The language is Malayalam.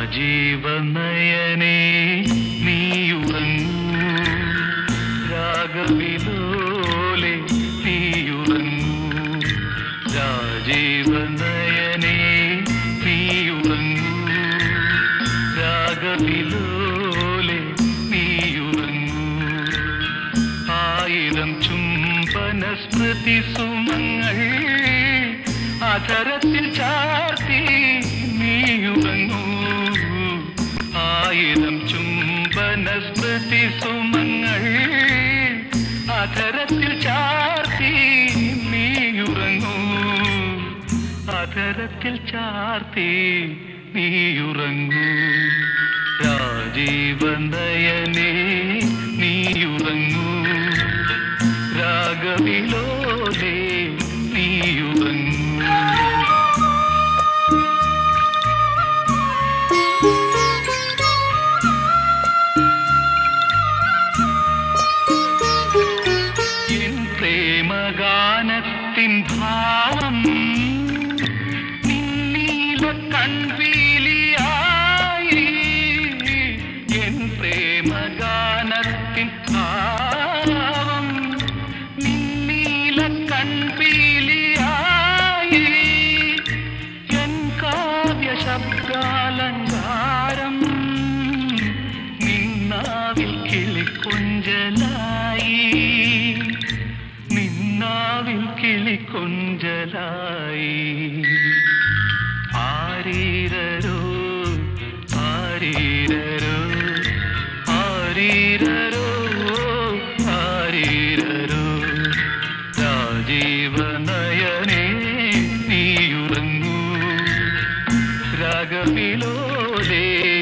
രാജീവനയനേ നീയുറങ്ങൂ രാഗവിലോലെ നീയുറങ്ങൂ രാജീവനയനേ നീയുറങ്ങൂ രാഗവിലോലെ നീയുറങ്ങൂ ആയിരം ചുംബന സ്മൃതി സുമങ്ങൾ അധരത്തിൽ ചാർത്തി നീയുറങ്ങൂ ആയിരം ചുംബന സ്മൃതി സുമങ്ങൾ അധരത്തിൽ ചാർത്തി നീയുറങ്ങൂ അധരത്തിൽ ചാർത്തി നീയുറങ്ങൂ രാജീവനയനേ നീയുറങ്ങൂ രാഗവിലോലേ നീയുറങ്ങൂ എൻ പ്രേമഗാനത്തിൻ ഭാവം നിന്നീല കൺവീലിയായി എൻ പ്രേമഗാനത്തിൻ ഭാവം നിന്നീല കൺവീലിയായി എൻ കാവ്യ ശബ്ദാലങ്കാരം നിന്നാവിൽ കിളിക്കൊഞ്ചലായി നിന്നാവിൽ കിളിക്കൊഞ്ചലായി ആരീരരോ ആരീരരോ ആരീരരോ ആരീരരോ രാജീവനയനേ നീയുറങ്ങൂ രാഗവിലോലേ